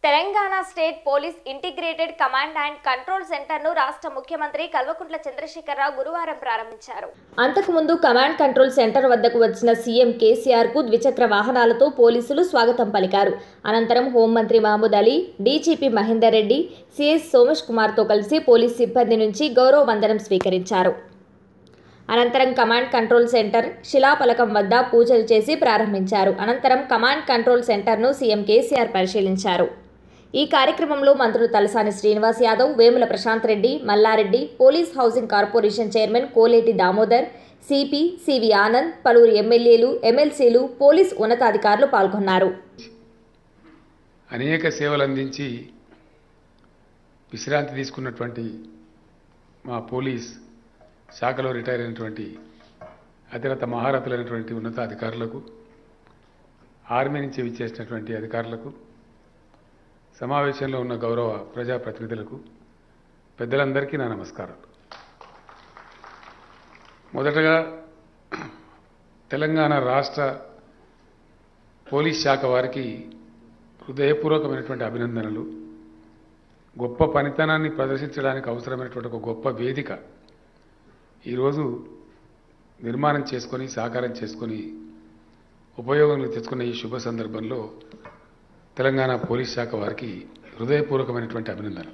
Telangana state police integrated command and control centre ను రాష్ట్ర ముఖ్యమంత్రి కల్వకుంట్ల చంద్రశేఖరరావు గురువారం ప్రారంభించారు అంతకుముందు కమాండ్ కంట్రోల్ సెంటర్ వద్దకు వచ్చిన సీఎం కేసీఆర్ కు ద్విచక్ర వాహనాలతో పోలీసులు స్వాగతం పలికారు అనంతరం హోంమంత్రి మహమూద్ అలీ డీజీపీ మహేందర్ రెడ్డి సిఎస్ సోమేష్ కుమార్తో కలిసి పోలీస్ సిబ్బంది నుంచి గౌరవ వందనం స్వీకరించారు అనంతరం కమాండ్ కంట్రోల్ సెంటర్ శిలాఫలకం వద్ద పూజలు చేసి ప్రారంభించారు అనంతరం కమాండ్ కంట్రోల్ సెంటర్ను సీఎం కేసీఆర్ పరిశీలించారు ఈ కార్యక్రమంలో మంత్రులు Talasani Srinivas Yadav Vemula Prashanth Reddy Mallareddy police housing corporation chairman కోలేటి Damodar CP CV Anand పలువురు ఎమ్మెల్యేలు ఎమ్మెల్సీలు పోలీస్ ఉన్నతాధికారులు పాల్గొన్నారు అనేక సేవలు అందించి విశ్రాంతి తీసుకున్నటువంటి మా పోలీస్ శాఖలో రిటైర్ అయినటువంటి అతిరత మహారథులైనటువంటి ఉన్నత అధికారులకు ఆర్మీ నుంచి విచ్చేసినటువంటి అధికారులకు సమావేశంలో ఉన్న గౌరవ ప్రజాప్రతినిధులకు పెద్దలందరికీ నా నమస్కారాలు మొదటగా తెలంగాణ రాష్ట్ర పోలీస్ శాఖ వారికి హృదయపూర్వకమైనటువంటి అభినందనలు గొప్ప పనితనాన్ని ప్రదర్శించడానికి అవసరమైనటువంటి ఒక గొప్ప వేదిక ఈరోజు నిర్మాణం చేసుకొని సాకారం చేసుకొని ఉపయోగంలో తెచ్చుకున్న ఈ శుభ సందర్భంలో తెలంగాణ పోలీస్ శాఖ వారికి హృదయపూర్వకమైనటువంటి అభినందనలు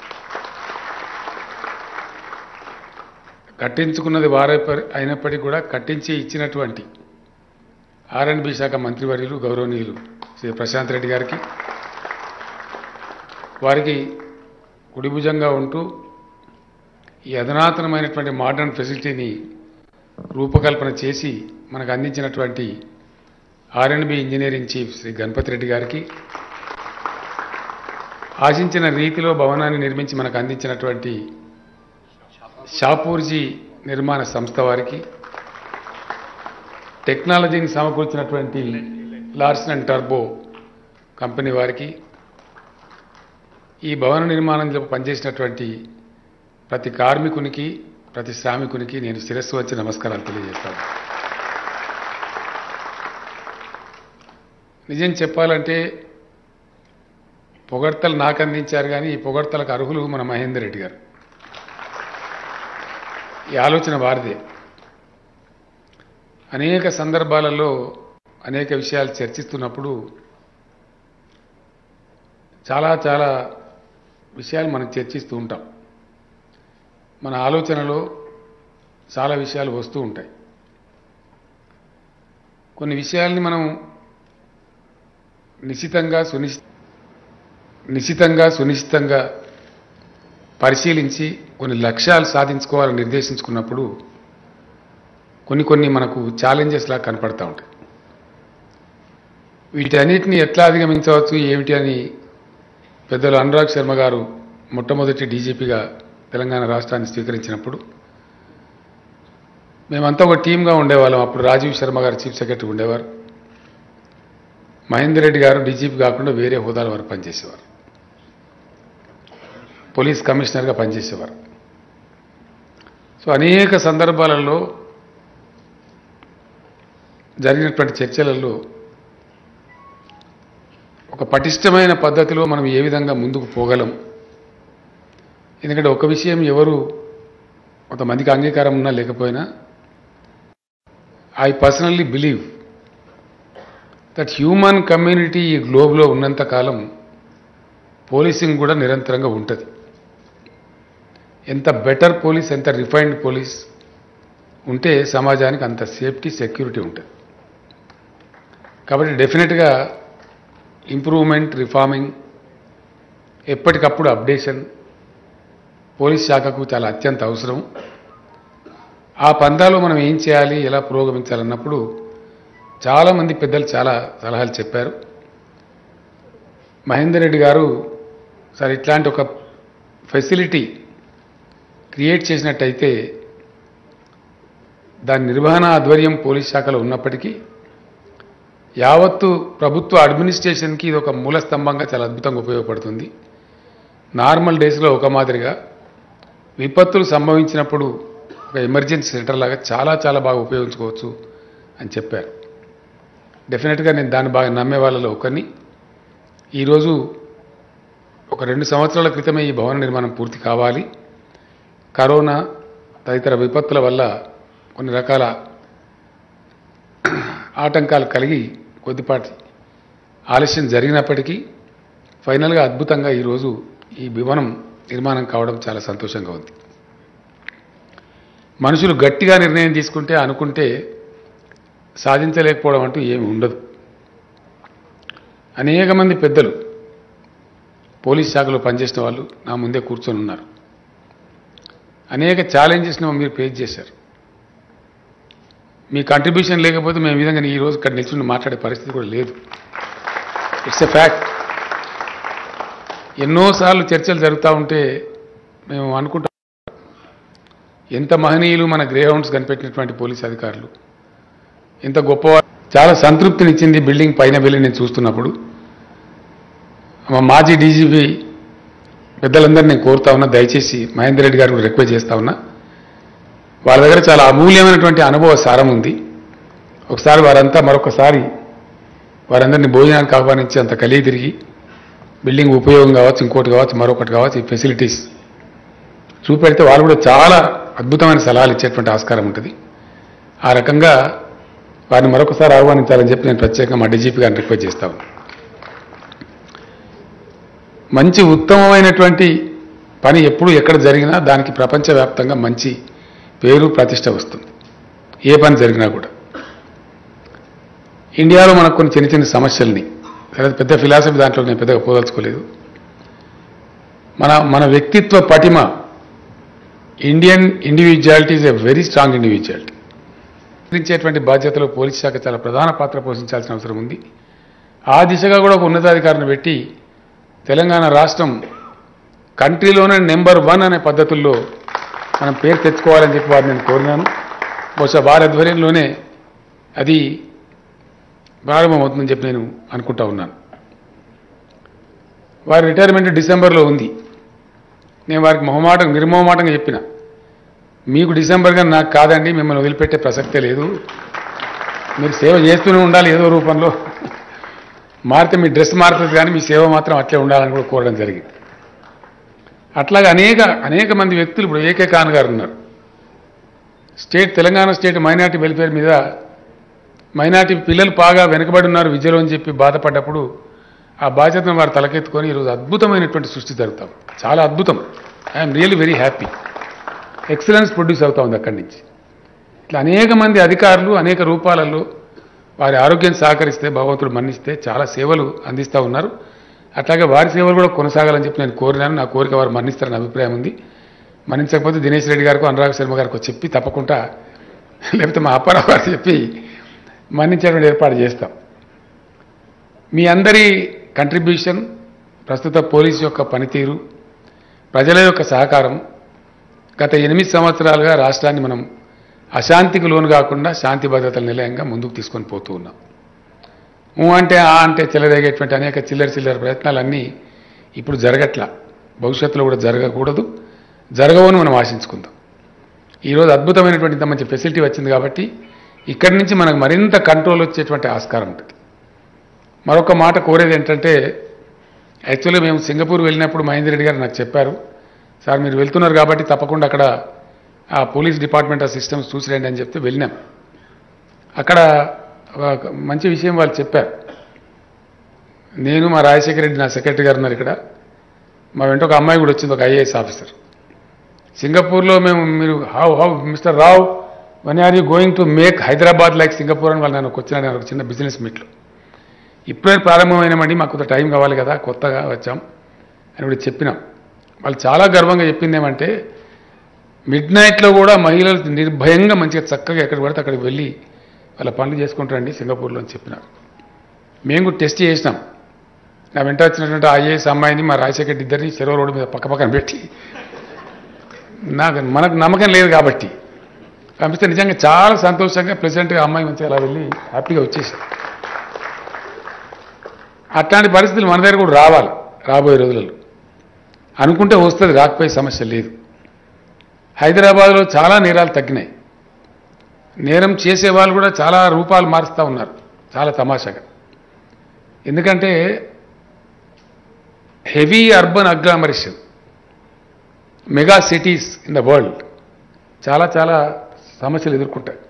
కట్టించుకున్నది వారే అయినప్పటికీ కూడా కట్టించి ఇచ్చినటువంటి ఆర్ఎండ్బి శాఖ మంత్రివర్యులు గౌరవనీయులు శ్రీ ప్రశాంత్ రెడ్డి గారికి వారికి కుడిభుజంగా ఉంటూ ఈ అధునాతనమైనటువంటి మోడర్న్ ఫెసిలిటీని రూపకల్పన చేసి మనకు అందించినటువంటి R and B engineering chief Shri Ganapathi Reddy గారికి ఆశించిన రీతిలో భవనాన్ని నిర్మించి మనకు అందించినటువంటి షాపూర్జీ నిర్మాణ సంస్థ వారికి టెక్నాలజీని సమకూర్చినటువంటి లార్సన్ అండ్ టర్బో కంపెనీ వారికి ఈ భవన నిర్మాణంలో పనిచేసినటువంటి ప్రతి కార్మికునికి ప్రతి శ్రామికునికి నేను శిరస్సు వచ్చి నమస్కారాలు తెలియజేస్తాను నిజం చెప్పాలంటే పొగడ్తలు నాకు అందించారు కానీ ఈ పొగడ్తలకు అర్హులు మన మహేందర్ రెడ్డి గారు ఈ ఆలోచన వారిదే అనేక సందర్భాలలో అనేక విషయాలు చర్చిస్తున్నప్పుడు చాలా చాలా విషయాలు మనం చర్చిస్తూ ఉంటాం మన ఆలోచనలో చాలా విషయాలు వస్తూ ఉంటాయి కొన్ని విషయాల్ని మనం నిశితంగా సునిశ్చి నిశితంగా సునిశ్చితంగా పరిశీలించి కొన్ని లక్ష్యాలు సాధించుకోవాలని నిర్దేశించుకున్నప్పుడు కొన్ని కొన్ని మనకు ఛాలెంజెస్ లాగా కనపడతా ఉంటాయి వీటన్నిటిని ఎట్లా అధిగమించవచ్చు ఏమిటి అని పెద్దలు అనురాగ్ శర్మ గారు మొట్టమొదటి డీజీపీగా తెలంగాణ రాష్ట్రాన్ని స్వీకరించినప్పుడు మేమంతా ఒక టీమ్గా ఉండేవాళ్ళం అప్పుడు రాజీవ్ శర్మ గారు చీఫ్ సెక్రటరీ ఉండేవారు మహేందర్ రెడ్డి గారు డీజీపీ కాకుండా వేరే హోదాల వారు పనిచేసేవారు పోలీస్ కమిషనర్గా పనిచేసేవారు సో అనేక సందర్భాలలో జరిగినటువంటి చర్చలలో ఒక పటిష్టమైన పద్ధతిలో మనం ఏ విధంగా ముందుకు పోగలం ఎందుకంటే ఒక విషయం ఎవరు కొంతమందికి అంగీకారం ఉన్నా లేకపోయినా I personally believe that human community ఈ గ్లోబ్లో ఉన్నంత కాలం పోలీసింగ్ కూడా నిరంతరంగా ఉంటుంది ఎంత బెటర్ పోలీస్ ఎంత రిఫైన్డ్ పోలీస్ ఉంటే సమాజానికి అంత సేఫ్టీ సెక్యూరిటీ ఉంటుంది కాబట్టి డెఫినెట్గా ఇంప్రూవ్మెంట్ రిఫార్మింగ్ ఎప్పటికప్పుడు అప్డేషన్ పోలీస్ శాఖకు చాలా అత్యంత అవసరం ఆ పందాలో మనం ఏం చేయాలి ఎలా పురోగమించాలన్నప్పుడు చాలామంది పెద్దలు చాలా సలహాలు చెప్పారు మహేందర్ రెడ్డి గారు సార్ ఇట్లాంటి ఒక ఫెసిలిటీ క్రియేట్ చేసినట్టయితే దాని నిర్వహణ ఆధ్వర్యం పోలీస్ శాఖలో ఉన్నప్పటికీ యావత్తు ప్రభుత్వ అడ్మినిస్ట్రేషన్కి ఇది ఒక మూల స్తంభంగా చాలా అద్భుతంగా ఉపయోగపడుతుంది నార్మల్ డేస్లో ఒక మాదిరిగా విపత్తులు సంభవించినప్పుడు ఒక ఎమర్జెన్సీ సెంటర్ లాగా చాలా చాలా బాగా ఉపయోగించుకోవచ్చు అని చెప్పారు డెఫినెట్గా నేను దాన్ని బాగా నమ్మే వాళ్ళలో ఒకరిని ఈరోజు ఒక రెండు సంవత్సరాల క్రితమే ఈ భవన నిర్మాణం పూర్తి కావాలి కరోనా తదితర విపత్తుల వల్ల కొన్ని రకాల ఆటంకాలు కలిగి కొద్దిపాటి ఆలస్యం జరిగినప్పటికీ ఫైనల్గా అద్భుతంగా ఈరోజు ఈ భవనం నిర్మాణం కావడం చాలా సంతోషంగా ఉంది మనుషులు గట్టిగా నిర్ణయం తీసుకుంటే అనుకుంటే సాధించలేకపోవడం అంటూ ఏమి ఉండదు అనేక మంది పెద్దలు పోలీస్ శాఖలో పనిచేసిన వాళ్ళు నా ముందే కూర్చొని ఉన్నారు అనేక ఛాలెంజెస్ను మీరు ఫేస్ చేశారు మీ కంట్రిబ్యూషన్ లేకపోతే మేము ఈ విధంగా ఈ రోజు ఇక్కడ నిల్చుని మాట్లాడే పరిస్థితి కూడా లేదు ఇట్స్ ఎ ఫ్యాక్ట్ ఎన్నోసార్లు చర్చలు జరుగుతూ ఉంటే మేము అనుకుంటాం ఎంత మహనీయులు మన గ్రే హౌండ్స్ కనిపెట్టినటువంటి పోలీస్ అధికారులు ఎంత గొప్పవారు చాలా సంతృప్తినిచ్చింది బిల్డింగ్ పైన వెళ్ళి నేను చూస్తున్నప్పుడు మా మాజీ డీజీపీ పెద్దలందరినీ నేను కోరుతా ఉన్నా దయచేసి మహేందర్ రెడ్డి గారు కూడా రిక్వెస్ట్ చేస్తా ఉన్నా వాళ్ళ దగ్గర చాలా అమూల్యమైనటువంటి అనుభవ సారం ఉంది ఒకసారి వారంతా మరొకసారి వారందరినీ భోజనానికి ఆహ్వానించి అంత కలిగి తిరిగి బిల్డింగ్ ఉపయోగం కావచ్చు ఇంకోటి కావచ్చు మరొకటి కావచ్చు ఈ ఫెసిలిటీస్ చూపెడితే వాళ్ళు కూడా చాలా అద్భుతమైన సలహాలు ఇచ్చేటువంటి ఆస్కారం ఉంటుంది ఆ రకంగా వారిని మరొకసారి ఆహ్వానించాలని చెప్పి నేను ప్రత్యేకంగా మా డీజీపీ గారిని రిక్వెస్ట్ చేస్తా ఉన్నాను మంచి ఉత్తమమైనటువంటి పని ఎప్పుడు ఎక్కడ జరిగినా దానికి ప్రపంచవ్యాప్తంగా మంచి పేరు ప్రతిష్ట వస్తుంది ఏ పని జరిగినా కూడా ఇండియాలో మనకు కొన్ని చిన్న చిన్న సమస్యల్ని లేదా పెద్ద ఫిలాసఫీ దాంట్లో నేను పెద్దగా పోదలుచుకోలేదు మన మన వ్యక్తిత్వ పటిమ Indian individuality is a very strong individuality నిర్వహించేటువంటి బాధ్యతలో పోలీస్ శాఖ చాలా ప్రధాన పాత్ర పోషించాల్సిన అవసరం ఉంది ఆ దిశగా కూడా ఒక ఉన్నతాధికారిని పెట్టి తెలంగాణ రాష్ట్రం కంట్రీలోనే నెంబర్ వన్ అనే పద్ధతుల్లో మనం పేరు తెచ్చుకోవాలని చెప్పి వారిని నేను కోరినాను బహుశా వారి ఆధ్వర్యంలోనే అది ప్రారంభమవుతుందని చెప్పి నేను అనుకుంటా ఉన్నాను వారి రిటైర్మెంట్ డిసెంబర్లో ఉంది నేను వారికి మొహమాటం నిర్మోహమాటంగా చెప్పిన మీకు డిసెంబర్గా నాకు కాదండి మిమ్మల్ని వదిలిపెట్టే ప్రసక్తే లేదు మీరు సేవ చేస్తూనే ఉండాలి ఏదో రూపంలో మారితే మీ డ్రెస్ మారుతుంది కానీ మీ సేవ మాత్రం అట్లే ఉండాలని కూడా కోరడం జరిగింది అట్లాగే అనేక అనేక మంది వ్యక్తులు ఇప్పుడు ఏకే ఖాన్ గారు ఉన్నారు state Telangana state minority welfare మీద మైనార్టీ పిల్లలు బాగా వెనుకబడి ఉన్నారు విద్యలో అని చెప్పి బాధపడ్డప్పుడు ఆ బాధ్యతను వారు తలకెత్తుకొని ఈరోజు అద్భుతమైనటువంటి సృష్టి జరుగుతాం చాలా అద్భుతం I'm really very happy excellence produce అవుతా ఉంది అక్కడి నుంచి ఇట్లా అనేక మంది అధికారులు అనేక రూపాలలో వారి ఆరోగ్యం సహకరిస్తే భగవంతుడు మన్నిస్తే చాలా సేవలు అందిస్తూ ఉన్నారు అట్లాగే వారి సేవలు కూడా కొనసాగాలని చెప్పి నేను కోరినాను నా కోరిక వారు మన్నిస్తారని అభిప్రాయం ఉంది మన్నించకపోతే దినేష్ రెడ్డి గారికి అనురాగ్ శర్మ గారికి చెప్పి తప్పకుండా లేకపోతే మా అప్పారావు గారికి చెప్పి మన్నించేటువంటి ఏర్పాటు చేస్తాం మీ అందరి కంట్రిబ్యూషన్ ప్రస్తుత పోలీసు యొక్క పనితీరు ప్రజల యొక్క సహకారం గత ఎనిమిది సంవత్సరాలుగా రాష్ట్రాన్ని మనం అశాంతికి లోను కాకుండా శాంతి భద్రతల నిలయంగా ముందుకు తీసుకొని పోతూ ఉన్నాం ఊ అంటే ఆ అంటే చెలరేగేటువంటి అనేక చిల్లర చిల్లర ప్రయత్నాలన్నీ ఇప్పుడు జరగట్లా భవిష్యత్తులో కూడా జరగకూడదు జరగవని మనం ఆశించుకుందాం ఈరోజు అద్భుతమైనటువంటి ఇంత మంచి ఫెసిలిటీ వచ్చింది కాబట్టి ఇక్కడి నుంచి మనకు మరింత కంట్రోల్ వచ్చేటువంటి ఆస్కారం ఉంటుంది మరొక మాట కోరేది ఏంటంటే యాక్చువల్గా మేము సింగపూర్ వెళ్ళినప్పుడు మహేందర్ రెడ్డి గారు నాకు చెప్పారు సార్ మీరు వెళ్తున్నారు కాబట్టి తప్పకుండా అక్కడ ఆ పోలీస్ డిపార్ట్మెంట్ ఆఫ్ సిస్టమ్స్ చూసిరండి అని చెప్తే వెళ్ళినాం అక్కడ ఒక మంచి విషయం వాళ్ళు చెప్పారు నేను మా రాజశేఖర రెడ్డి నా సెక్రటరీ గారు ఉన్నారు ఇక్కడ మా వెంట ఒక అమ్మాయి కూడా వచ్చింది ఒక ఐఏఎస్ ఆఫీసర్ సింగపూర్లో మేము మీరు how how mister Rao one are you going to make Hyderabad like Singapore అని వాళ్ళు నన్ను వచ్చిన నేను ఒక చిన్న బిజినెస్ మీట్లో ఇప్పుడే ప్రారంభమైనామండి మాకు కొంత టైం కావాలి కదా కొత్తగా వచ్చాం అని కూడా చెప్పినాం వాళ్ళు చాలా గర్వంగా చెప్పింది ఏమంటే మిడ్ నైట్లో కూడా మహిళలు నిర్భయంగా మంచిగా చక్కగా ఎక్కడ పడితే అక్కడికి వెళ్ళి వాళ్ళ పనులు చేసుకుంటారండి సింగపూర్లో అని చెప్పినారు మేము కూడా టెస్ట్ చేసినాం నా వెంట వచ్చినటువంటి ఐఏఎస్ అమ్మాయిని మా రాజశేఖర్ రెడ్డి ఇద్దరిని చెరువు రోడ్డు మీద పక్క పక్కన పెట్టి నాకు మనకు నమ్మకం లేదు కాబట్టి పంపిస్తే నిజంగా చాలా సంతోషంగా ప్రెసిడెంట్గా అమ్మాయి మంచిగా అలా వెళ్ళి హ్యాపీగా వచ్చేసింది అట్లాంటి పరిస్థితులు మన దగ్గర కూడా రావాలి రాబోయే రోజులలో అనుకుంటే వస్తుంది రాకపోయే సమస్య లేదు హైదరాబాద్లో చాలా నేరాలు తగ్గినాయి నేరం చేసే వాళ్ళు కూడా చాలా రూపాలు మారుస్తూ ఉన్నారు చాలా తమాషాగా ఎందుకంటే heavy urban agglomeration mega cities in the world చాలా చాలా సమస్యలు ఎదుర్కొంటాయి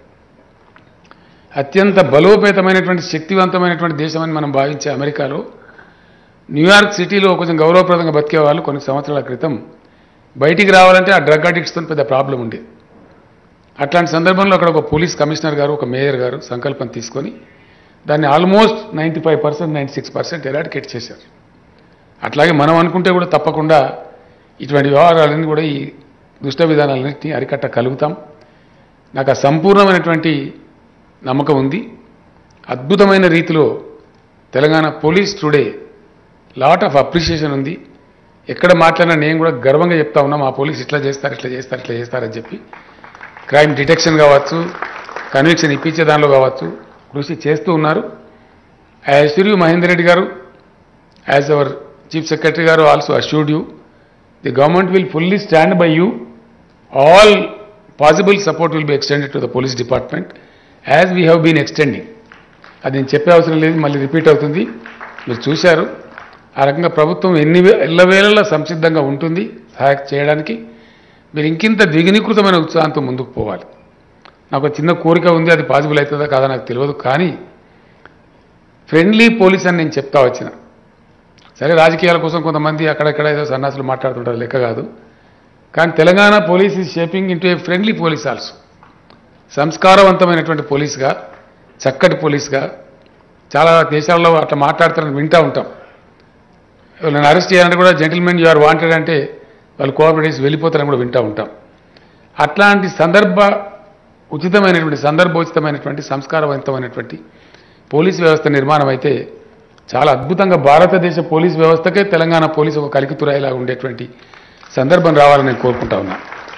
అత్యంత బలోపేతమైనటువంటి శక్తివంతమైనటువంటి దేశం అని మనం భావించే అమెరికాలో న్యూయార్క్ సిటీలో కొంచెం గౌరవప్రదంగా బతికే వాళ్ళు కొన్ని సంవత్సరాల క్రితం బయటికి రావాలంటే ఆ డ్రగ్ అడిక్ట్స్తో పెద్ద ప్రాబ్లం ఉండేది అట్లాంటి సందర్భంలో అక్కడ ఒక పోలీస్ కమిషనర్ గారు ఒక మేయర్ గారు సంకల్పం తీసుకొని దాన్ని almost ninety five percent ninety six percent eradicate చేశారు అట్లాగే మనం అనుకుంటే కూడా తప్పకుండా ఇటువంటి వ్యవహారాలన్నీ కూడా ఈ దుష్ట విధానాలన్నింటినీ అరికట్టగలుగుతాం నాకు ఆ సంపూర్ణమైనటువంటి నమ్మకం ఉంది అద్భుతమైన రీతిలో Telangana police today lot of appreciation ఉంది ఎక్కడ మాట్లాడినా నేను కూడా గర్వంగా చెప్తా ఉన్నా మా పోలీస్ ఇట్లా చేస్తారు ఇట్లా చేస్తారు ఇట్లా చేస్తారని చెప్పి క్రైమ్ డిటెక్షన్ కావచ్చు కన్విక్షన్ ఇప్పించే దానిలో కావచ్చు కృషి చేస్తూ ఉన్నారు యాజ్ యూ మహేందర్ రెడ్డి గారు యాజ్ అవర్ చీఫ్ సెక్రటరీ గారు also assured you the government will fully stand by you all possible support will be extended to the police department as we have been extending అది నేను చెప్పే అవసరం లేదు మళ్ళీ repeat అవుతుంది మీరు చూశారు ఆ రకంగా ప్రభుత్వం ఎన్ని వే- ఎల్లవేళలా సంసిద్ధంగా ఉంటుంది సహాయం చేయడానికి మీరు ఇంకింత ద్విగునీకృతమైన ఉత్సాహంతో ముందుకు పోవాలి నాకు ఒక చిన్న కోరిక ఉంది అది పాసిబుల్ అవుతుందా కాదా నాకు తెలియదు కానీ ఫ్రెండ్లీ పోలీస్ అని నేను చెప్తా వచ్చిన సరే రాజకీయాల కోసం కొంతమంది అక్కడక్కడ ఏదో సన్నాసులు మాట్లాడుతుంటారు లెక్క కాదు కానీ Telangana police is shaping into a friendly police also సంస్కారవంతమైనటువంటి పోలీస్గా చక్కటి పోలీస్గా చాలా దేశాల్లో అట్లా మాట్లాడతారని వింటూ ఉంటాం నన్ను అరెస్ట్ చేయాలంటే కూడా జెంటిల్మెన్ యు ఆర్ వాంటెడ్ అంటే వాళ్ళు కోఆపరేట్ చేసి వెళ్ళిపోతారని కూడా వింటూ ఉంటాం అట్లాంటి సందర్భ ఉచితమైనటువంటి సందర్భోచితమైనటువంటి సంస్కారవంతమైనటువంటి పోలీస్ వ్యవస్థ నిర్మాణం అయితే చాలా అద్భుతంగా భారతదేశ పోలీస్ వ్యవస్థకే తెలంగాణ పోలీసు ఒక కలికితురాయిలా ఉండేటువంటి సందర్భం రావాలని నేను కోరుకుంటా ఉన్నా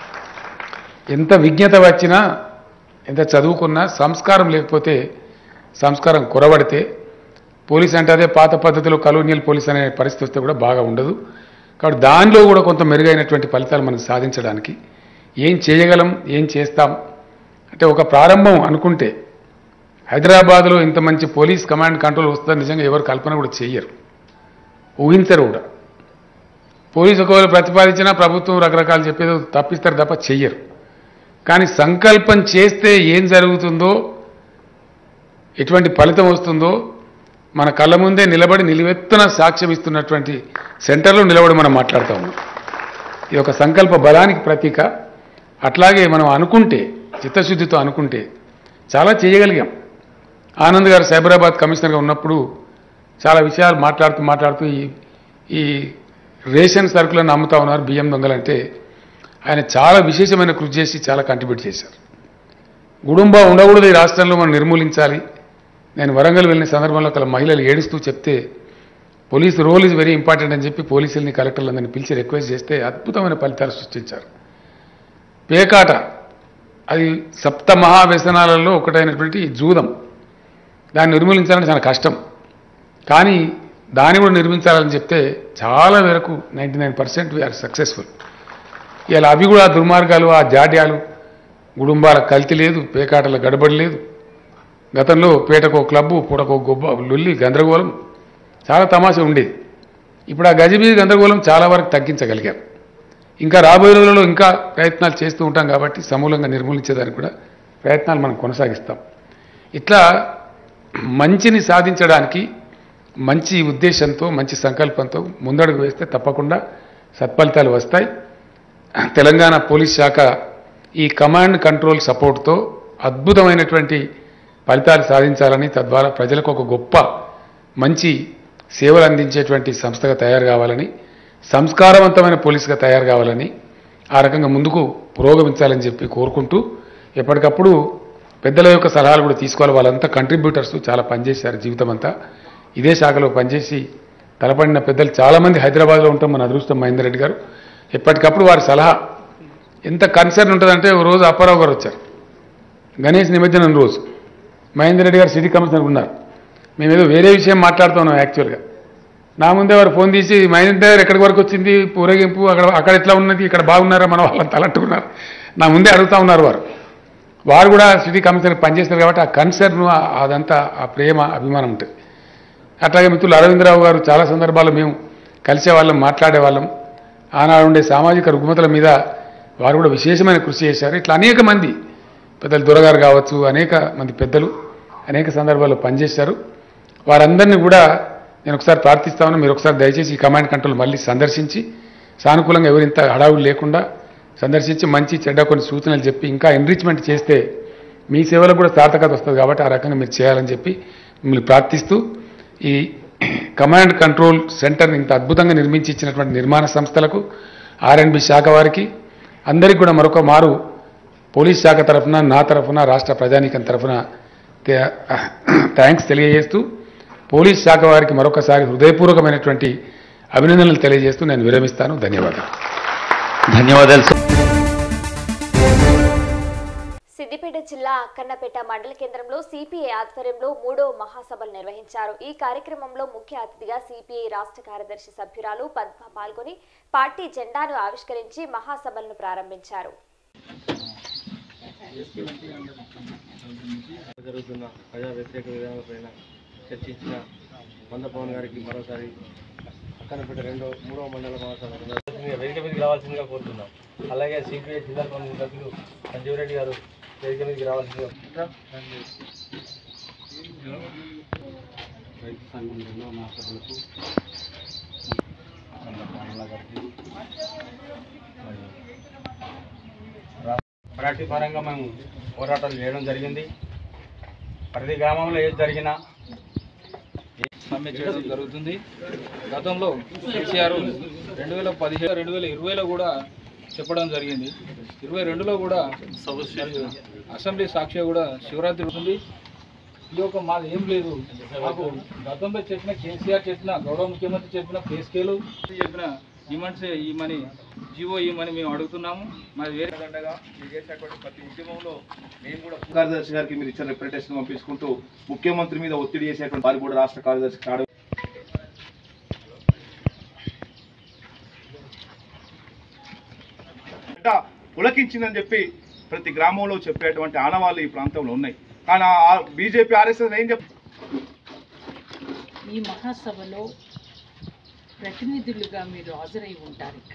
ఎంత విజ్ఞత వచ్చినా ఎంత చదువుకున్నా సంస్కారం లేకపోతే సంస్కారం కొరబడితే పోలీస్ అంటే అదే పాత పద్ధతిలో కలోనియల్ పోలీస్ అనే పరిస్థితి వస్తే కూడా బాగా ఉండదు కాబట్టి దానిలో కూడా కొంత మెరుగైనటువంటి ఫలితాలు మనం సాధించడానికి ఏం చేయగలం ఏం చేస్తాం అంటే ఒక ప్రారంభం అనుకుంటే హైదరాబాద్లో ఇంత మంచి పోలీస్ కమాండ్ కంట్రోల్ వస్తుందని నిజంగా ఎవరు కల్పన కూడా చేయరు ఊహించరు కూడా పోలీసు ఒకవేళ ప్రతిపాదించినా ప్రభుత్వం రకరకాలు చెప్పేదో తప్పిస్తారు తప్ప చెయ్యరు కానీ సంకల్పం చేస్తే ఏం జరుగుతుందో ఎటువంటి ఫలితం వస్తుందో మన కళ్ళ ముందే నిలబడి నిలువెత్తున సాక్ష్యం ఇస్తున్నటువంటి సెంటర్లో నిలబడి మనం మాట్లాడుతూ ఉన్నాం ఇది ఒక సంకల్ప బలానికి ప్రతీక అట్లాగే మనం అనుకుంటే చిత్తశుద్ధితో అనుకుంటే చాలా చేయగలిగాం ఆనంద్ గారు సైబరాబాద్ కమిషనర్గా ఉన్నప్పుడు చాలా విషయాలు మాట్లాడుతూ మాట్లాడుతూ ఈ ఈ రేషన్ సరుకులను అమ్ముతా ఉన్నారు బియ్యం దొంగలంటే ఆయన చాలా విశేషమైన కృషి చేసి చాలా కంట్రిబ్యూట్ చేశారు గుడుంబా ఉండకూడదు ఈ రాష్ట్రంలో మనం నిర్మూలించాలి నేను వరంగల్ వెళ్ళిన సందర్భంలో అక్కడ మహిళలు ఏడుస్తూ చెప్తే police role is very important అని చెప్పి పోలీసుల్ని కలెక్టర్లందరినీ పిలిచి రిక్వెస్ట్ చేస్తే అద్భుతమైన ఫలితాలు సృష్టించారు పేకాట అది సప్త మహావ్యసనాలలో ఒకటైనటువంటి ఈ జూదం దాన్ని నిర్మూలించాలని చాలా కష్టం కానీ దాన్ని కూడా నిర్మించాలని చెప్తే చాలా వరకు ninety nine percent we're successful ఇలా అవి కూడా ఆ దుర్మార్గాలు ఆ జాడ్యాలు గుడుంబాల కల్తీ లేదు పేకాటల గడబడి లేదు గతంలో పేటకో క్లబ్బు పూటకో గొబ్బ లొల్లి గందరగోళం చాలా తమాషా ఉండేది ఇప్పుడు ఆ గజిబిజి గందరగోళం చాలా వరకు తగ్గించగలిగాం ఇంకా రాబోయే రోజులలో ఇంకా ప్రయత్నాలు చేస్తూ ఉంటాం కాబట్టి సమూలంగా నిర్మూలించేదానికి కూడా ప్రయత్నాలు మనం కొనసాగిస్తాం ఇట్లా మంచిని సాధించడానికి మంచి ఉద్దేశంతో మంచి సంకల్పంతో ముందడుగు వేస్తే తప్పకుండా సత్ఫలితాలు వస్తాయి తెలంగాణ పోలీస్ శాఖ ఈ కమాండ్ కంట్రోల్ సపోర్ట్తో అద్భుతమైనటువంటి ఫలితాలు సాధించాలని తద్వారా ప్రజలకు ఒక గొప్ప మంచి సేవలు అందించేటువంటి సంస్థగా తయారు కావాలని సంస్కారవంతమైన పోలీసుగా తయారు కావాలని ఆ రకంగా ముందుకు పురోగమించాలని చెప్పి కోరుకుంటూ ఎప్పటికప్పుడు పెద్దల యొక్క సలహాలు కూడా తీసుకోవాలి వాళ్ళంతా కంట్రిబ్యూటర్స్ చాలా పనిచేశారు జీవితం అంతా ఇదే శాఖలో పనిచేసి తలపడిన పెద్దలు చాలామంది హైదరాబాద్లో ఉంటాం మన అదృష్టం మహేందర్ రెడ్డి గారు ఎప్పటికప్పుడు వారి సలహా ఎంత కన్సర్న్ ఉంటుందంటే ఓ రోజు అప్పారావు గారు వచ్చారు గణేష్ నిమజ్జనం రోజు మహేందర్ రెడ్డి గారు సిటీ కమిషనర్ ఉన్నారు మేమేదో వేరే విషయం మాట్లాడుతున్నాం యాక్చువల్గా నా ముందే వారు ఫోన్ తీసి మహేందర్ గారు ఎక్కడి వరకు వచ్చింది ఊరేగింపు అక్కడ అక్కడ ఎట్లా ఉన్నది ఇక్కడ బాగున్నారా మన వాళ్ళని తలట్టుకున్నారు నా ముందే అడుగుతా ఉన్నారు వారు వారు కూడా సిటీ కమిషనర్ పనిచేస్తారు కాబట్టి ఆ కన్సర్న్ అదంతా ఆ ప్రేమ అభిమానం ఉంటుంది అట్లాగే మిత్రులు అరవిందరావు గారు చాలా సందర్భాల్లో మేము కలిసే వాళ్ళం మాట్లాడే వాళ్ళం ఆనాడు ఉండే సామాజిక రుగ్మతల మీద వారు కూడా విశేషమైన కృషి చేశారు ఇట్లా అనేక మంది పెద్దలు దొరగారు కావచ్చు అనేక మంది పెద్దలు అనేక సందర్భాల్లో పనిచేశారు వారందరినీ కూడా నేను ఒకసారి ప్రార్థిస్తా ఉన్నా మీరు ఒకసారి దయచేసి ఈ కమాండ్ కంట్రోల్ మళ్ళీ సందర్శించి సానుకూలంగా ఎవరింత హడావులు లేకుండా సందర్శించి మంచి చెడ్డ కొన్ని సూచనలు చెప్పి ఇంకా ఎన్రిచ్మెంట్ చేస్తే మీ సేవలకు కూడా సార్థకత వస్తుంది కాబట్టి ఆ రకంగా మీరు చేయాలని చెప్పి మిమ్మల్ని ప్రార్థిస్తూ ఈ కమాండ్ కంట్రోల్ సెంటర్ని ఇంత అద్భుతంగా నిర్మించి ఇచ్చినటువంటి నిర్మాణ సంస్థలకు ఆర్ఎండ్బి శాఖ వారికి అందరికీ కూడా మరొక మారు పోలీస్ శాఖ తరఫున నా తరఫున రాష్ట్ర ప్రజానీకం తరఫున థ్యాంక్స్ తెలియజేస్తూ పోలీస్ శాఖ వారికి మరొకసారి హృదయపూర్వకమైనటువంటి అభినందనలు తెలియజేస్తూ నేను విరమిస్తాను ధన్యవాదాలు ధన్యవాదాలు సార్ సిద్దిపేట జిల్లా అక్కన్నపేట మండల కేంద్రంలో సిపిఐ ఆధ్వర్యంలో మూడో మహాసభలు నిర్వహించారు ఈ కార్యక్రమంలో ముఖ్య అతిథిగా సిపిఐ రాష్ట్ర కార్యదర్శి సభ్యురాలు పద్మ పాల్గొని పార్టీ జెండాను ఆవిష్కరించి మహాసభలను ప్రారంభించారు జరుగుతున్న ప్రజా వ్యతిరేక విధానాలపైన చర్చించిన మంద పవన్ గారికి మరోసారి అక్కనపేట రెండో మూడవ మండల మహాసభ వేదిక మీదకి రావాల్సిందిగా కోరుతున్నాం అలాగే సిపిఐ జిల్లా కాంగ్రెస్ సభ్యులు సంజీవ్ రెడ్డి గారు వేదిక మీదకి రావాల్సిందిగా రైతు సంఘం రెండవ మహాసభలకు మంద పవన్ గారికి మరియు పార్టీ పరంగా మేము పోరాటాలు చేయడం జరిగింది ప్రతి గ్రామంలో ఏది జరిగినా సమ్మె చేయడం జరుగుతుంది గతంలో కేసీఆర్ రెండు వేల పదిహేడు రెండు వేల ఇరవైలో కూడా చెప్పడం జరిగింది ఇరవై రెండులో కూడా మరియు అసెంబ్లీ సాక్షిగా కూడా శివరాత్రి ఉంటుంది ఇది ఒక మాది ఏం లేదు మాకు గతంలో చెప్పిన కేసీఆర్ చెప్పిన గౌరవ ముఖ్యమంత్రి చెప్పిన పే స్కేలు చెప్పిన డిమాండ్స్ ఇవ్వమని జీవో ఇవ్వమని మేము అడుగుతున్నాము మరి వేరే దండగా మీరు చేసేటువంటి ప్రతి ఉద్యమంలో మేము కూడా కార్యదర్శి గారికి మీరు ఇచ్చిన రిప్రజెంటేషన్ పంపించుకుంటూ ముఖ్యమంత్రి మీద ఒత్తిడి చేసేటువంటి వారు కూడా రాష్ట్ర కార్యదర్శి కాడ బిడ్డ పులకించిందని చెప్పి ప్రతి గ్రామంలో చెప్పేటువంటి ఆనవాళ్ళు ఈ ప్రాంతంలో ఉన్నాయి కానీ బీజేపీ ఆర్ఎస్ఎస్ ఏం చెప్ ఈ మహాసభలో ప్రతినిధులుగా మీరు హాజరై ఉంటారు ఇక్కడ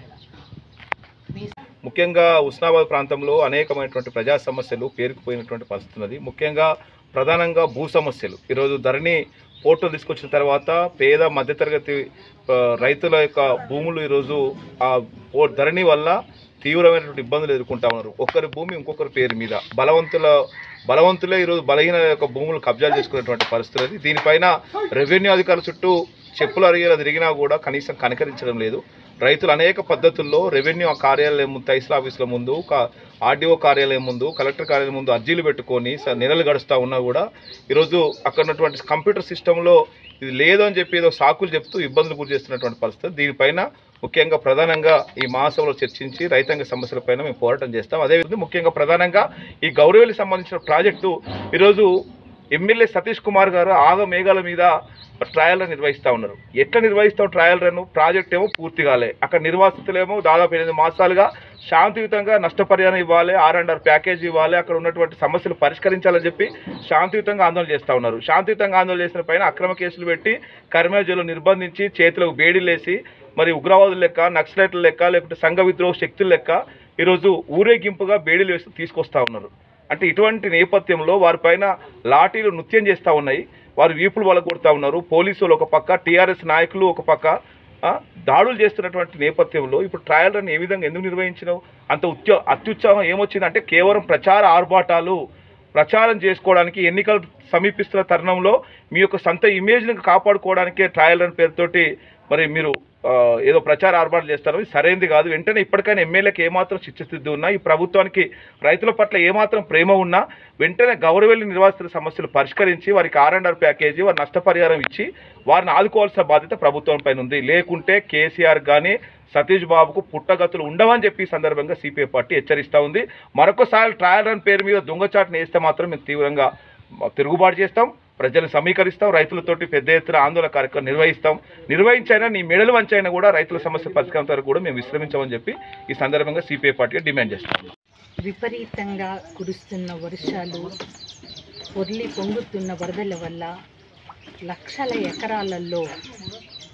మీ ముఖ్యంగా ఉస్నాబాద్ ప్రాంతంలో అనేకమైనటువంటి ప్రజా సమస్యలు పేరుకుపోయినటువంటి పరిస్థితి ఉన్నది ముఖ్యంగా ప్రధానంగా భూ సమస్యలు ఈరోజు ధరణి పోర్టల్ తీసుకొచ్చిన తర్వాత పేద మధ్యతరగతి ఆ, రైతుల యొక్క భూములు ఈరోజు ఆ పో- ధరణి వల్ల తీవ్రమైనటువంటి ఇబ్బందులు ఎదుర్కొంటా ఉన్నారు ఒకరి భూమి ఇంకొకరి పేరు మీద బలవంతుల బలవంతులే ఈరోజు బలహీన యొక్క భూములు కబ్జాలు చేసుకునేటువంటి పరిస్థితి ఉంది దీనిపైన రెవెన్యూ అధికారుల చుట్టూ చెప్పులు అరిగేలా తిరిగినా కూడా కనీసం కనికరించడం లేదు రైతులు అనేక పద్ధతుల్లో రెవెన్యూ కార్యాలయం ముందు తహసీల్ ఆఫీసుల ముందు కా- ఆర్డీఓ కార్యాలయం ముందు కలెక్టర్ కార్యాలయం ముందు అర్జీలు పెట్టుకొని స- నెలలు గడుస్తూ ఉన్నా కూడా ఈరోజు అక్కడ ఉన్నటువంటి కంప్యూటర్ సిస్టంలో ఇది లేదు అని చెప్పి ఏదో సాకులు చెప్తూ ఇబ్బందులు గురి చేస్తున్నటువంటి పరిస్థితి దీనిపైన ముఖ్యంగా ప్రధానంగా ఈ మహాసభలో చర్చించి రైతాంగ సమస్యలపైన మేము పోరాటం చేస్తాం అదేవిధంగా ముఖ్యంగా ప్రధానంగా ఈ గౌరవేలికి సంబంధించిన ప్రాజెక్టు ఈరోజు ఎమ్మెల్యే సతీష్ కుమార్ గారు ఆగ మేఘాల మీద ట్రయల్ రన్ నిర్వహిస్తూ ఉన్నారు ఎట్లా నిర్వహిస్తాం ట్రయల్ రన్ ప్రాజెక్ట్ ఏమో పూర్తి కాలే అక్కడ నిర్వాసితులేమో దాదాపు ఎనిమిది మాసాలుగా శాంతియుతంగా నష్టపరిహారం ఇవ్వాలి ఆర్ అండ్ ఆర్ ప్యాకేజ్ ఇవ్వాలి అక్కడ ఉన్నటువంటి సమస్యలు పరిష్కరించాలని చెప్పి శాంతియుతంగా ఆందోళన చేస్తూ ఉన్నారు శాంతియుతంగా ఆందోళన చేసిన పైన అక్రమ కేసులు పెట్టి కర్మేజీలు నిర్బంధించి చేతులకు వేడిలేసి మరి ఉగ్రవాదుల లెక్క నక్సలైట్ల లెక్క లేకపోతే సంఘ విద్రోహ శక్తుల లెక్క ఈరోజు ఊరేగింపుగా బేడీలు వేస్తూ తీసుకొస్తా ఉన్నారు అంటే ఇటువంటి నేపథ్యంలో వారిపైన లాఠీలు నృత్యం చేస్తూ ఉన్నాయి వారు వీపులు వలగొడతా ఉన్నారు పోలీసులు ఒక పక్క టీఆర్ఎస్ నాయకులు ఒక పక్క ఆ, దాడులు చేస్తున్నటువంటి నేపథ్యంలో ఇప్పుడు ట్రయల్ రన్ ఏ విధంగా ఎందుకు నిర్వహించినావు అంత ఉత్య అత్యుత్సాహం ఏమొచ్చిందంటే కేవలం ప్రచార ఆర్భాటాలు ప్రచారం చేసుకోవడానికి ఎన్నికలు సమీపిస్తున్న తరుణంలో మీ యొక్క సొంత ఇమేజ్ని కాపాడుకోవడానికే ట్రయల్ రన్ పేరుతోటి మరి మీరు ఆ, ఏదో ప్రచార ఆర్భాటాలు చేస్తారు ఇది సరైనది కాదు వెంటనే ఇప్పటికైనా ఎమ్మెల్యేకి ఏమాత్రం చిత్తశుద్ధి ఉన్నా ఈ ప్రభుత్వానికి రైతుల పట్ల ఏమాత్రం ప్రేమ ఉన్నా వెంటనే గౌరవెల్లి నిర్వాసితుల సమస్యలు పరిష్కరించి వారికి ఆర్ అండ్ ఆర్ ప్యాకేజీ వారి నష్టపరిహారం ఇచ్చి వారిని ఆదుకోవాల్సిన బాధ్యత ప్రభుత్వం పైన ఉంది లేకుంటే కేసీఆర్ కానీ సతీష్ బాబుకు పుట్టగతులు ఉండవని చెప్పి ఈ సందర్భంగా సిపిఐ పార్టీ హెచ్చరిస్తూ ఉంది మరొకసారి ట్రయల్ రన్ పేరు మీద దొంగచాటును వేస్తే మాత్రం మేము తీవ్రంగా తిరుగుబాటు చేస్తాం ప్రజలను సమీకరిస్తాం రైతులతోటి పెద్ద ఎత్తున ఆందోళన కార్యక్రమం నిర్వహిస్తాం నిర్వహించైనా నీ మెడలు వంచైనా కూడా రైతుల సమస్య పరిష్కారం వరకు కూడా మేము విశ్రమించమని చెప్పి ఈ సందర్భంగా సిపిఐ పార్టీగా డిమాండ్ చేస్తాం విపరీతంగా కురుస్తున్న వర్షాలు పొర్లి పొంగుతున్న వరదల వల్ల లక్షల ఎకరాలలో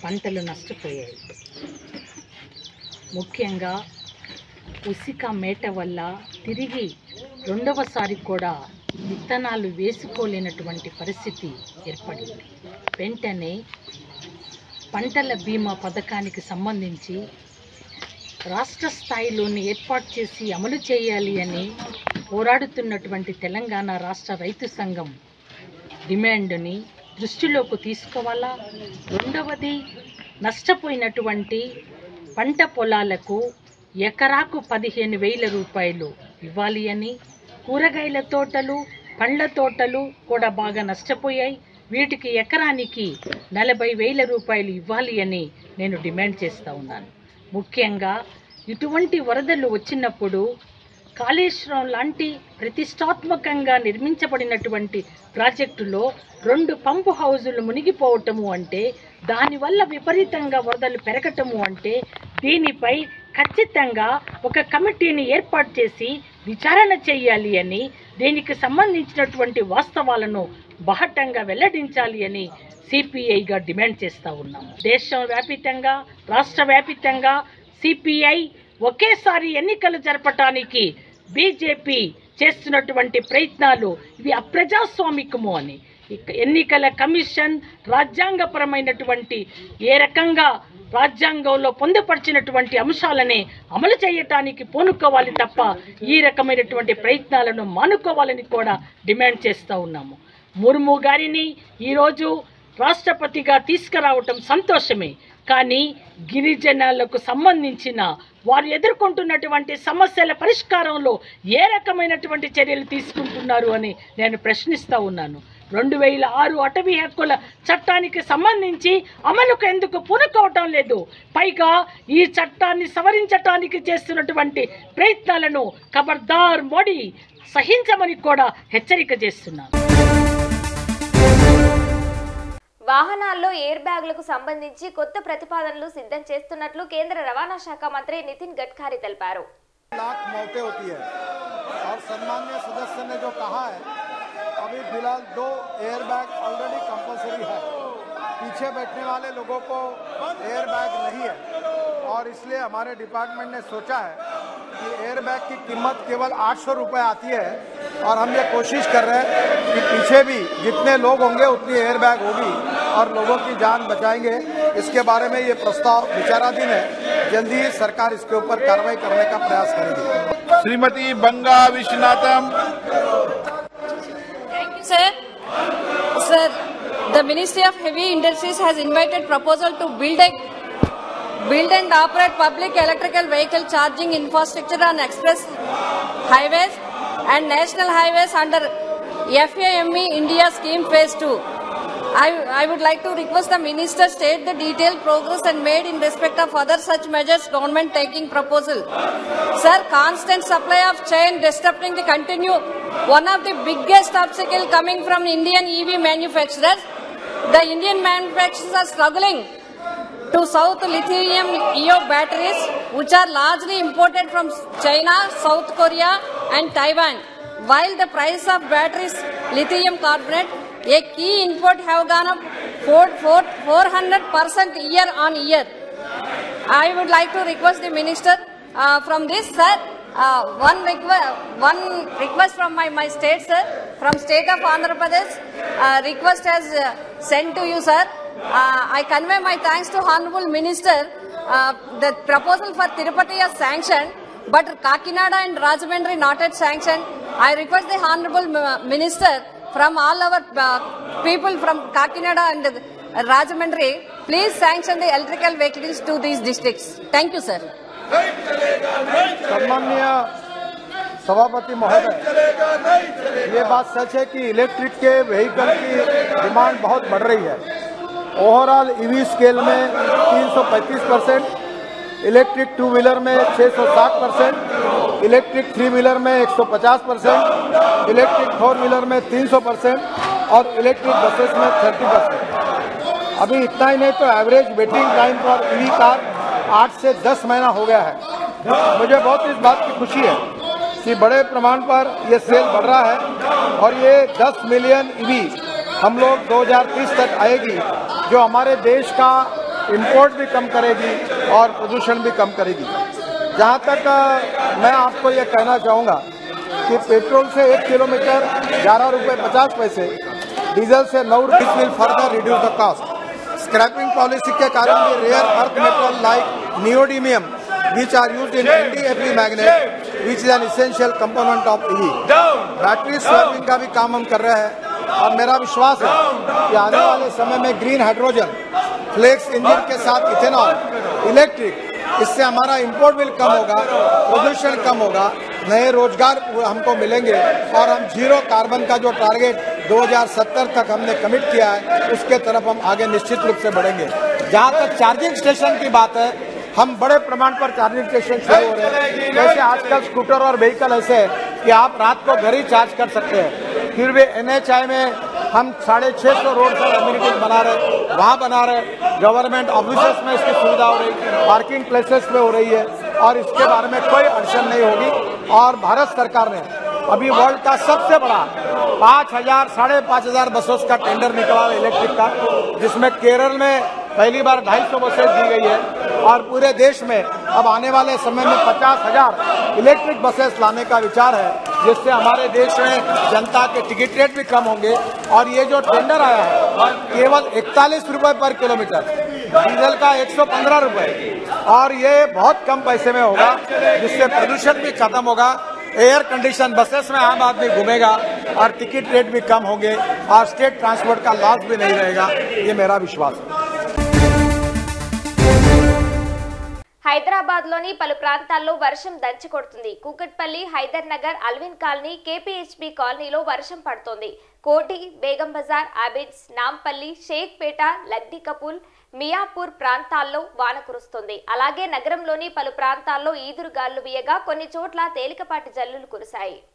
పంటలు నష్టపోయాయి ముఖ్యంగా ఉసిక మేట వల్ల తిరిగి రెండవసారి కూడా విత్తనాలు వేసుకోలేనటువంటి పరిస్థితి ఏర్పడింది వెంటనే పంటల బీమా పథకానికి సంబంధించి రాష్ట్ర స్థాయిలోని ఏర్పాటు చేసి అమలు చేయాలి అని పోరాడుతున్నటువంటి తెలంగాణ రాష్ట్ర రైతు సంఘం డిమాండ్ని దృష్టిలోకి తీసుకోవాలా రెండవది నష్టపోయినటువంటి పంట పొలాలకు ఎకరాకు పదిహేను వేల రూపాయలు ఇవ్వాలి అని కూరగాయల తోటలు పండ్ల తోటలు కూడా బాగా నష్టపోయాయి వీటికి ఎకరానికి నలభై వేల రూపాయలు ఇవ్వాలి అని నేను డిమాండ్ చేస్తూ ఉన్నాను ముఖ్యంగా ఇటువంటి వరదలు వచ్చినప్పుడు కాళేశ్వరం లాంటి ప్రతిష్టాత్మకంగా నిర్మించబడినటువంటి ప్రాజెక్టులో రెండు పంపు హౌజులు మునిగిపోవటము అంటే దానివల్ల విపరీతంగా వరదలు పెరగటము అంటే దీనిపై ఖచ్చితంగా ఒక కమిటీని ఏర్పాటు చేసి విచారణ చేయాలి అని దీనికి సంబంధించినటువంటి వాస్తవాలను బహటంగా వెల్లడించాలి అని సిపిఐగా డిమాండ్ చేస్తూ ఉన్నాము దేశం వ్యాపితంగా రాష్ట్ర వ్యాపితంగా సిపిఐ ఒకేసారి ఎన్నికలు జరపటానికి బీజేపీ చేస్తున్నటువంటి ప్రయత్నాలు ఇవి అప్రజాస్వామికము అని ఇక ఎన్నికల కమిషన్ రాజ్యాంగపరమైనటువంటి ఏ రకంగా రాజ్యాంగంలో పొందుపరిచినటువంటి అంశాలనే అమలు చేయటానికి పూనుకోవాలి తప్ప ఈ రకమైనటువంటి ప్రయత్నాలను మానుకోవాలని కూడా డిమాండ్ చేస్తూ ఉన్నాము ముర్ము గారిని ఈరోజు రాష్ట్రపతిగా తీసుకురావటం సంతోషమే కానీ గిరిజనులకు సంబంధించిన వారు ఎదుర్కొంటున్నటువంటి సమస్యల పరిష్కారంలో ఏ రకమైనటువంటి చర్యలు తీసుకుంటున్నారు అని నేను ప్రశ్నిస్తూ ఉన్నాను రెండు వేల ఆరు అటవీ హక్కుల చట్టానికి సంబంధించి అమలుకు ఎందుకు పూనుకోవటం లేదు పైగా ఈ చట్టాన్ని సవరించటానికి చేస్తున్నటువంటి ప్రయత్నాలను ఖబర్దార్ మోడీ సహించమని కూడా హెచ్చరిక చేస్తున్నాను వాహనాల్లో ఎయిర్ బ్యాగులకు సంబంధించి కొత్త ప్రతిపాదనలు సిద్ధం చేస్తున్నట్లు కేంద్ర రవాణా శాఖ మంత్రి నితిన్ గడ్కరీ తెలిపారు लाख मौतें होती है और सम्मान्य सदस्य ने जो कहा है अभी फिलहाल दो एयर बैग ऑलरेडी कंपलसरी है पीछे बैठने वाले लोगों को एयर बैग नहीं है और इसलिए हमारे डिपार्टमेंट ने सोचा है कि एयर बैग की कीमत केवल आठ सौ रुपये आती है और हम ये कोशिश कर रहे हैं कि पीछे भी जितने लोग होंगे उतनी एयर बैग होगी और लोगों की जान बचाएंगे इसके बारे में ये प्रस्ताव विचाराधीन है जल्दी ही सरकार इसके ऊपर कार्रवाई करने का प्रयास करेगी श्रीमती बंगा Vishwanatham Thank you, sir. Sir, the Ministry of Heavy Industries has invited proposal to build a build and operate public electrical vehicle charging infrastructure on express highways and national highways under FAME India scheme phase 2. I, I would like to request the minister state the detailed progress and made in respect of other such measures government taking proposal. Sir, constant supply of chain disrupting the continue one of the biggest obstacle coming from Indian EV manufacturers. The Indian manufacturers are struggling to south lithium EO batteries which are largely imported from China, South Korea and Taiwan. While the price of batteries lithium carbonate, a key input have gone up 400% year on year. I would like to request the minister uh, from this, sir. Uh, one, requ- one request from my, my state, sir, from state of Andhra Pradesh. Uh, request has uh, sent to you, sir. Uh, I convey my thanks to Honorable Minister. Uh, the proposal for Tirupati is sanctioned, but Kakinada and Rajahmundry not yet sanctioned. I request the Honorable M- Minister from all our uh, people from Kakinada and uh, Rajahmundry, please sanction the electrical vehicles to these districts. Thank you, sir. सम्मान्य सभापति महोदय ये बात सच है कि electric के vehicle की demand बहुत बढ़ रही है ओवरऑल ईवी स्केल में 335 परसेंट इलेक्ट्रिक टू व्हीलर में 660 परसेंट इलेक्ट्रिक थ्री व्हीलर में 150 परसेंट इलेक्ट्रिक फोर व्हीलर में 300 परसेंट और इलेक्ट्रिक बसेस में 30 परसेंट अभी इतना ही नहीं तो average waiting time for EV car आठ से दस महीना हो गया है मुझे बहुत इस बात की खुशी है कि बड़े प्रमाण पर ये सेल बढ़ रहा है और ये 10 मिलियन ईवी हम लोग 2030 तक आएगी जो हमारे देश का इंपोर्ट भी कम करेगी और प्रदूषण भी कम करेगी जहाँ तक अ, मैं आपको ये कहना चाहूँगा कि पेट्रोल से एक किलोमीटर ग्यारह रुपये पचास पैसे डीजल से नौ रुपये will further reduce the cost scrapping policy के कारण भी rare earth metal like neodymium which are used in NDFE magnet which is an essential component of EV. Battery swapping का भी काम हम कर रहे हैं और मेरा विश्वास है कि आने वाले समय में ग्रीन हाइड्रोजन फ्लेक्स इंजन के साथ इथेनॉल इलेक्ट्रिक इससे हमारा इंपोर्ट बिल कम होगा प्रदूषण कम होगा नए रोजगार हमको मिलेंगे और हम जीरो कार्बन का जो टारगेट 2070 तक हमने कमिट किया है उसके तरफ हम आगे निश्चित रूप से बढ़ेंगे जहाँ तक चार्जिंग स्टेशन की बात है हम बड़े प्रमाण पर चार्जिंग स्टेशन शुरू हो रहे हैं जैसे आजकल स्कूटर और व्हीकल ऐसे है कि आप रात को घर ही चार्ज कर सकते हैं फिर भी एनएचआई में हम साढ़े छह सौ रोड पर अम्यूनिटीज बना रहे वहाँ बना रहे गवर्नमेंट ऑफिस में इसकी सुविधा हो रही पार्किंग प्लेसेस पे हो रही है और इसके बारे में कोई अड़चन नहीं होगी और भारत सरकार ने अभी वर्ल्ड का सबसे बड़ा पाँच हजार साढ़े पाँच हजार बसों का टेंडर निकला है इलेक्ट्रिक का जिसमें केरल में पहली बार ढाई सौ बसें दी गई है और पूरे देश में अब आने वाले समय में पचास हजार इलेक्ट्रिक बसेस लाने का विचार है जिससे हमारे देश में जनता के टिकट रेट भी कम होंगे और ये जो टेंडर आया है केवल इकतालीस रुपए पर किलोमीटर डीजल का एक सौ पंद्रह रुपए और ये बहुत कम पैसे में होगा जिससे प्रदूषण भी खत्म होगा एयर कंडीशन बसेस में आम आदमी घूमेगा और टिकट रेट भी कम होंगे और स्टेट ट्रांसपोर्ट का लॉस भी नहीं रहेगा ये मेरा विश्वास है హైదరాబాద్ లోని పలు ప్రాంతాల్లో వర్షం దంచి కొడుతుంది Kukatpally Hyder Nagar Allwyn colony KPHB కాలనీలో వర్షం పడుతోంది కోటి బేగం బజార్ అబిడ్స్ నాంపల్లి షేక్పేట లగ్డి కపూల్ మియాపూర్ ప్రాంతాల్లో వాన కురుస్తుంది అలాగే నగరంలోని పలు ప్రాంతాల్లో ఈదురుగాలు వీయగా కొన్ని చోట్ల తేలికపాటి జల్లులు కురిశాయి